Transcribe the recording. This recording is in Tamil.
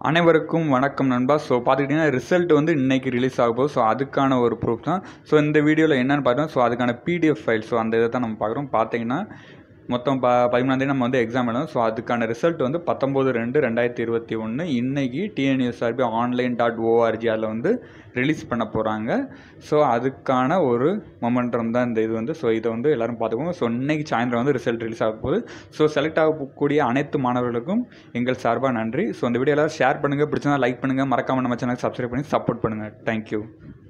அனைவருக்கும் வணக்கம் நண்பா ஸோ பார்த்துக்கிட்டிங்கன்னா ரிசல்ட் வந்து இன்னைக்கு ரிலீஸ் ஆக போகுது ஸோ அதுக்கான ஒரு ப்ரூஃப் தான் ஸோ இந்த வீடியோவில் என்னென்னு பார்த்தோம் ஸோ அதுக்கான பிடிஎஃப் ஃபைல் ஸோ அந்த இதை தான் நம்ம பார்க்குறோம் பார்த்தீங்கன்னா மொத்தம் ப பதிமூணாந்தேதி நம்ம வந்து எக்ஸாம் எழுதணும் ஸோ அதுக்கான ரிசல்ட் வந்து பத்தொம்போது ரெண்டு ரெண்டாயிரத்தி இருபத்தி ஒன்று இன்னைக்கு டிஎன்யூஎஸ்ஆர்பி ஆன்லைன் டாட் ஓஆர்ஜி அதில் வந்து ரிலீஸ் பண்ண போகிறாங்க ஸோ அதுக்கான ஒரு மொமெண்டம் தான் இந்த இது வந்து ஸோ இதை வந்து எல்லோரும் பார்த்துக்கோங்க ஸோ இன்னைக்கு சாயந்தரம் வந்து ரிசல்ட் ரிலீஸ் ஆக போகுது ஸோ செலக்ட் ஆகக்கூடிய அனைத்து மாணவர்களுக்கும் எங்கள் சார்பாக நன்றி ஸோ இந்த வீடியோ எல்லாரும் ஷேர் பண்ணுங்கள் பிடிச்சதா லைக் பண்ணுங்கள் மறக்காமல் நம்ம சேனல் சப்ஸ்கிரைப் பண்ணி சப்போர்ட் பண்ணுங்கள் தேங்க்யூ